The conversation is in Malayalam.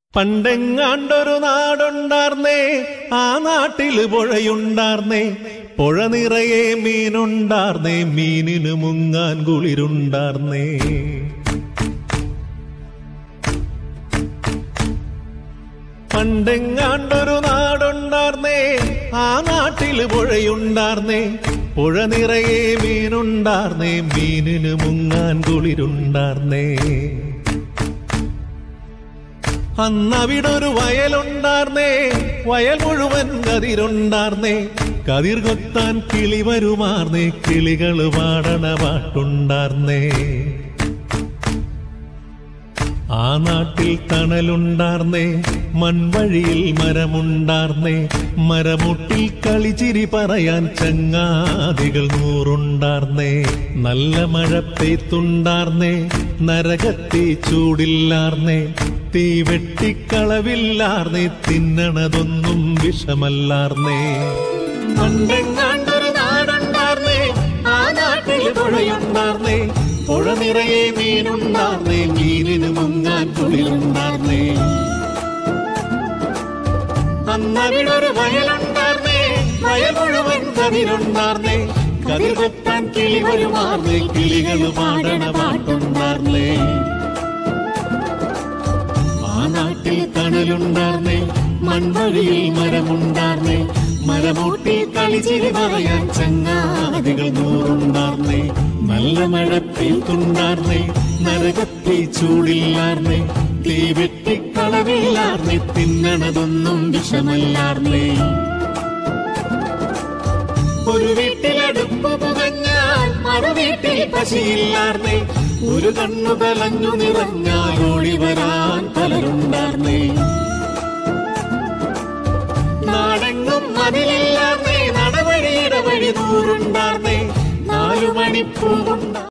പണ്ടെങ്ങാണ്ടൊരു നാടുണ്ടാർന്നേ ആ നാട്ടില് പുഴയുണ്ടാർന്നേ പുഴ നിറയെ മീനുണ്ടാർന്നേ മീനിന് മുങ്ങാൻ കുളിരുണ്ടാർന്നേ പണ്ടെങ്ങാണ്ടൊരു നാടുണ്ടാർന്നേ ആ നാട്ടില് പുഴയുണ്ടാർന്നേ പുഴ നിറയെ മീനുണ്ടാർന്നേ മീനിന് മുങ്ങാൻ കുളിരുണ്ടാർന്നേ അന്നവിടൊരു വയലുണ്ടാർന്നേ വയൽ മുഴുവൻ കതിരുണ്ടാർന്നേ കതിർ കൊത്താൻ കിളി വരുമാർന്നേ കിളികള് പാടണ പാട്ടുണ്ടാർന്നേ ആ നാട്ടിൽ തണലുണ്ടാർന്നേ മൺവഴിയിൽ മരമുണ്ടാർന്നേ മരമുട്ടിൽ കളിച്ചിരി പറയാൻ ചങ്ങാതികൾ നൂറുണ്ടാർന്നേ നല്ല മഴ പെയ്ത്തുണ്ടാർന്നേ നരകത്തി ചൂടില്ലാർന്നേ തീ വെട്ടിക്കളവില്ലാർന്നേ തിന്നണതൊന്നും വിഷമല്ലാർന്നേ പണ്ടെങ്ങാണ്ടൊരു നാടുണ്ടാർന്നേ ആ നാട്ടിൽ പുഴയുണ്ടാർന്നേ പുഴ നിറയെ മീനുണ്ടാർന്നേ മീനിന് മുങ്ങാൻ കുളിരുണ്ടാർന്നേ അന്നവിടൊരു വയലുണ്ടാർന്നേ വയൽ മുഴുവൻ കതിരുണ്ടാർന്നേ കതിർ കൊത്താൻ കിളി വരുമാർന്നേ കിളികൾ പാടണ പാട്ടുണ്ടാർന്നേ ആ നാട്ടിൽ തണലുണ്ടാർന്നേ മൺവഴിയിൽ മരമുണ്ടാർന്നേ മരമൂട്ടി കളിച്ചിരി പറയാൻ ചങ്ങാതികൾ നൂറുണ്ടാർന്നേ നല്ല മഴ പെയ്ത്തുണ്ടാർന്നേ നരകത്തി ചൂടില്ലാർന്നേ തീ വെട്ടിക്കളവില്ലാർന്നേ തിന്നണതൊന്നും വിഷമല്ലാർന്നേ ഒരു വീട്ടിലടുപ്പ് പുകഞ്ഞാൽ മറു വീട്ടിൽ പശിയില്ലാർന്നേ ഒരു കണ്ണു കലഞ്ഞു നിറഞ്ഞാൽ ഓടി വരാൻ പലരുണ്ടാർന്നേ നാടെങ്ങും മതിലില്ലാർന്നേ നടവഴി ഇടവഴി നൂറുണ്ടാർന്നേ നാലു മണിപ്പൂവുണ്ടാ